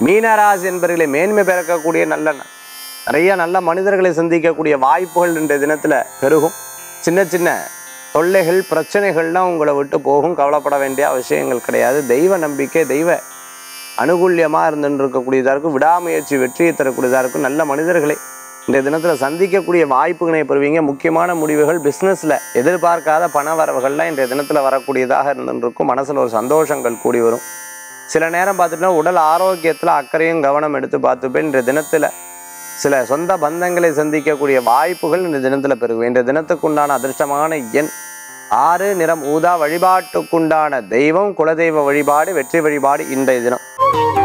மீனராசி என்பவர்களை மேன்மை பிறக்கக்கூடிய நல்ல நாள். நிறைய நல்ல மனிதர்களை சந்திக்கக்கூடிய வாய்ப்புகள் இன்றைய தினத்தில் பெருகும் சின்ன சின்ன தொல்லைகள் பிரச்சனைகள்லாம் உங்களை விட்டு போகும் கவலைப்பட வேண்டிய அவசியங்கள் கிடையாது தெய்வ நம்பிக்கை தெய்வ அனுகூல்யமாக இருந்துட்டு இருக்கக்கூடியதாக இருக்கும் விடாமுயற்சி வெற்றியை தரக்கூடியதாக இருக்கும் நல்ல மனிதர்களை இந்த தினத்தில் சந்திக்கக்கூடிய வாய்ப்புகளை பெறுவீங்க முக்கியமான முடிவுகள் பிஸ்னஸில் எதிர்பார்க்காத பண வரவுகள்லாம் இன்றைய தினத்தில் வரக்கூடியதாக இருந்துட்டு இருக்கும் மனசில் ஒரு சந்தோஷங்கள் கூடி வரும் சில நேரம் பார்த்துட்டா உடல் ஆரோக்கியத்தில் அக்கறையும் கவனம் எடுத்து பார்த்துப்பேன் இன்றைய தினத்தில் சில சொந்த பந்தங்களை சந்திக்கக்கூடிய வாய்ப்புகள் இந்த தினத்தில் பெருகும் இந்த தினத்துக்குண்டான அதிர்ஷ்டமான எண் ஆறு நிறம் ஊதா வழிபாட்டுக்குண்டான தெய்வம் குலதெய்வ வழிபாடு வெற்றி வழிபாடு இன்றைய தினம்